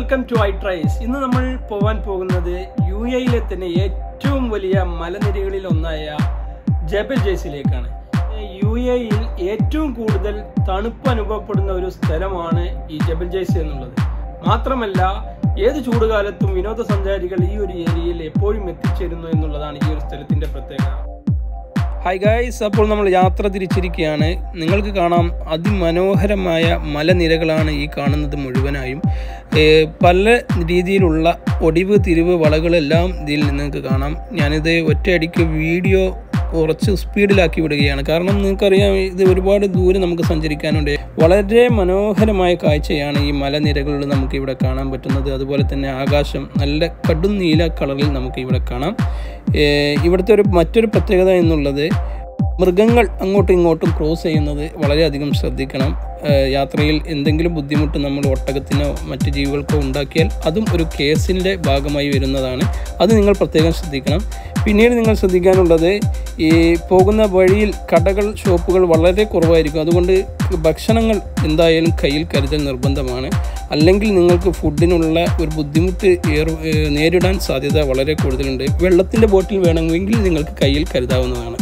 welcome to I tries ഇന്ന് നമ്മൾ പോവാൻ പോകുന്നത് യു എയിലെ തന്നെ ഏറ്റവും വലിയ മലനിരകളിൽ ഒന്നായ ജബൽ ജയ്സിലേക്കാണ് യു എയിൽ ഏറ്റവും കൂടുതൽ തണുപ്പ് അനുഭവപ്പെടുന്ന ഒരു സ്ഥലമാണ് ഈ ജബൽ ജയ്സ് എന്നുള്ളത് മാത്രമല്ല ഏത് ചൂടുകാലത്തും വിനോദസഞ്ചാരികൾ ഈ ഒരു ഏരിയയിൽ എപ്പോഴും എത്തിച്ചേരുന്നു എന്നുള്ളതാണ് ഈ ഒരു സ്ഥലത്തിന്റെ പ്രത്യേകത ഹായ് ഗായ്സ് അപ്പോൾ നമ്മൾ യാത്ര തിരിച്ചിരിക്കുകയാണ് നിങ്ങൾക്ക് കാണാം അതിമനോഹരമായ മലനിരകളാണ് ഈ കാണുന്നത് മുഴുവനായും ഏ, പല രീതിയിലുള്ള ഒടിവ് തിരിവ് വളകളെല്ലാം ഇതിൽ നിങ്ങൾക്ക് കാണാം ഞാനിത് ഒറ്റയടിക്ക് വീഡിയോ കുറച്ച് സ്പീഡിലാക്കി വിടുകയാണ് കാരണം നിങ്ങൾക്കറിയാം ഇത് ഒരുപാട് ദൂരം നമുക്ക് സഞ്ചരിക്കാനുണ്ട് വളരെ മനോഹരമായ കാഴ്ചയാണ് ഈ മലനിരകളിൽ നമുക്ക് ഇവിടെ കാണാൻ പറ്റുന്നത് അതുപോലെ തന്നെ ആകാശം നല്ല കടും നീല കളറിൽ നമുക്ക് ഇവിടെ കാണാം ഏ, ഇവിടുത്തെ ഒരു മറ്റൊരു പ്രത്യേകത എന്നുള്ളത് മൃഗങ്ങൾ അങ്ങോട്ടും ഇങ്ങോട്ടും ക്രോസ് ചെയ്യുന്നത് വളരെയധികം ശ്രദ്ധിക്കണം ഏഹ് യാത്രയിൽ എന്തെങ്കിലും ബുദ്ധിമുട്ട് നമ്മൾ ഒട്ടകത്തിനോ മറ്റ് ജീവികൾക്കോ ഉണ്ടാക്കിയാൽ അതും ഒരു കേസിൻ്റെ ഭാഗമായി വരുന്നതാണ് അത് നിങ്ങൾ പ്രത്യേകം ശ്രദ്ധിക്കണം പിന്നീട് നിങ്ങൾ ശ്രദ്ധിക്കാനുള്ളത് ഈ പോകുന്ന വഴിയിൽ കടകൾ ഷോപ്പുകൾ വളരെ കുറവായിരിക്കും അതുകൊണ്ട് ഭക്ഷണങ്ങൾ എന്തായാലും കയ്യിൽ കരുതൽ നിർബന്ധമാണ് അല്ലെങ്കിൽ നിങ്ങൾക്ക് ഫുഡിനുള്ള ഒരു ബുദ്ധിമുട്ട് ഏർ- ഏഹ് നേരിടാൻ സാധ്യത വളരെ കൂടുതലുണ്ട് വെള്ളത്തിൻ്റെ ബോട്ടിൽ വേണമെങ്കിൽ നിങ്ങൾക്ക് കയ്യിൽ കരുതാവുന്നതാണ്